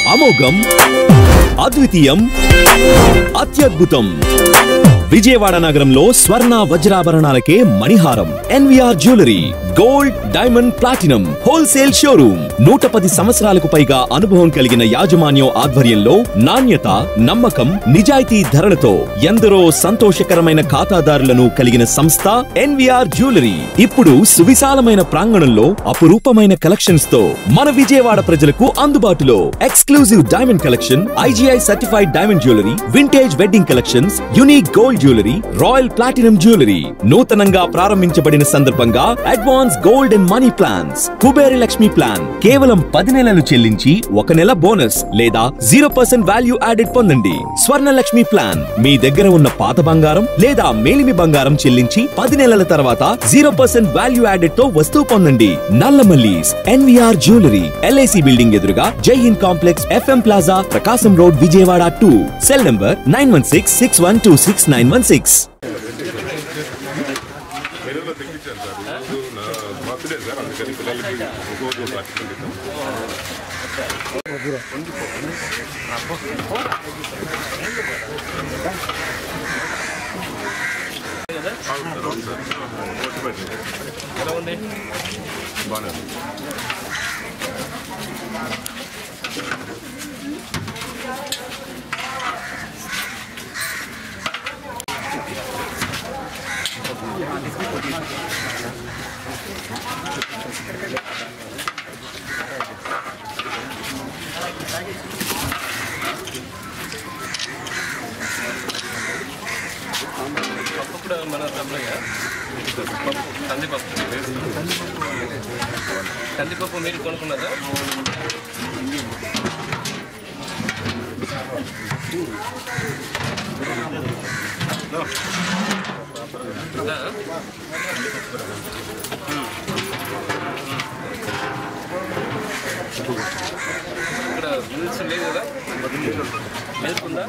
అమోఘం అద్వితీయం అత్యద్భుతం విజయవాడ నగరంలో స్వర్ణ వజ్రాభరణాలకే మణిహారం NVR jewellery gold diamond platinum wholesale showroom నూట పది సంవత్సరాలకు పైగా అనుభవం కలిగిన యాజమాన్యం ఆధ్వర్యంలో నాణ్యత నమ్మకం నిజాయితీ ధరలతో ఎందరో సంతోషకరమైన ఖాతాదారులను కలిగిన సంస్థ ఎన్విఆర్ జ్యువెలరీ ఇప్పుడు సువిశాలమైన ప్రాంగణంలో అపురూపమైన కలెక్షన్స్ తో మన విజయవాడ ప్రజలకు అందుబాటులో exclusive diamond collection IGI certified diamond jewellery vintage wedding collections unique gold jewellery royal platinum jewellery నూతనంగా ప్రారంభించబడిన సందర్భంగా advance gold and money plans Kubera Lakshmi plan కేవలం పది నెలలు చెల్లించి ఒక నెల బోనస్ లేదా జీరో పర్సెంట్ వాల్యూ యాడెడ్ పొందండి స్వర్ణ లక్ష్మి ప్లాన్ మీ దగ్గర ఉన్న పాత బంగారం లేదా మేలిమి బంగారం చెల్లించి పది నెలల తర్వాత జీరో పర్సెంట్ వాల్యూ యాడెడ్ తో వస్తువు పొందండి Nallamallis NVR jewellery LIC building ఎదురుగా Jai Hind complex FM plaza Prakasam road Vijayawada two cell number nine one six six one two six nine one six మెనూలో తెప్పించాను సార్ ఈరోజు నా బర్త్డే సార్ అందుకని పిల్లలకి ఒక్కొక్క పార్టిసిపేట్ ఇద్దాం అవును సార్ అవును సార్ కొట్టుబడి ఎలా ఉంది బాగానే ఉంది పప్పు కూడా మన సప్లైగా కందిపప్పు కందిపప్పు మీరు కొనుక్కున్నదా ఇదా? ఇక్కడ మిల్స్ లేదు కదా మిల్క్ ఉందా